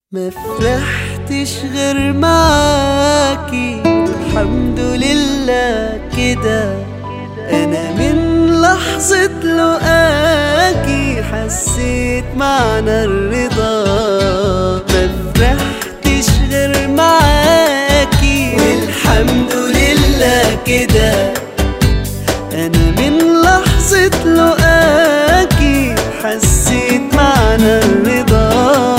ما فرحتش غير معاكي الحمد لله كده انا من لحظة لقاكي حسيت معنى الرضا ما فرحتش غير معاكي الحمد لله كده انا من لحظة لقاكي حسيت معنى الرضا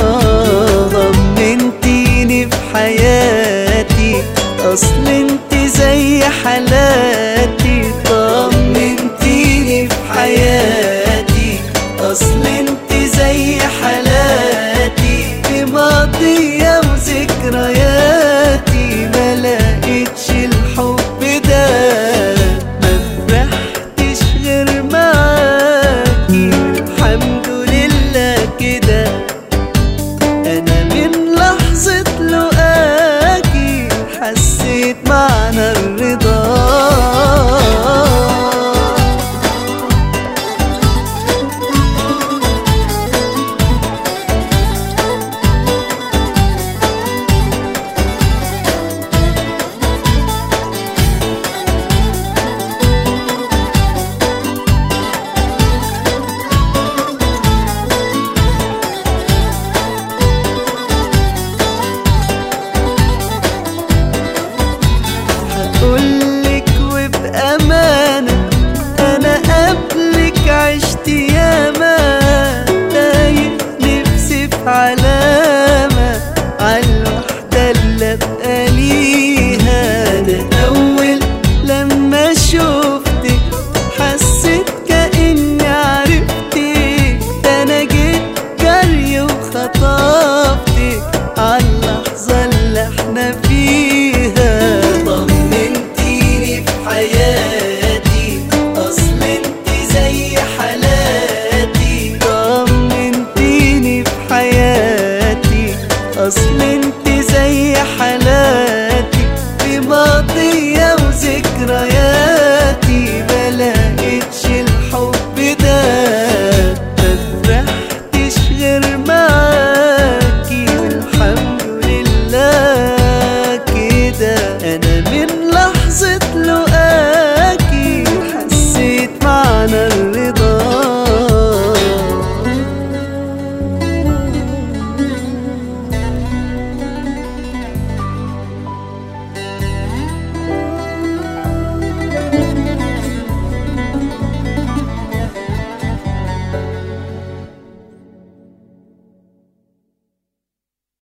طمنتيني في حياتي اصل انت زي حالاتي طمنتيني في حياتي اصل انت زي حالاتي في ماضية وذكرياتي ما لقيتش الحب ده ما فرحتش غير معاكي الحمد لله كده انا من لحظة لقاكي حسيت معنى الرضا هقولك وبأمانة أنا قبلك عشت ياما تايه نفسي في علامة عالوحدة اللي أبقى ليها أنا أول لما شفتك حسيت كأني عرفتك ده أنا جيت جري وخطفتك عاللحظة اللي احنا فيها طمنتيني في حياتي اصل انت زي حالاتي طمنتيني في حياتي اصل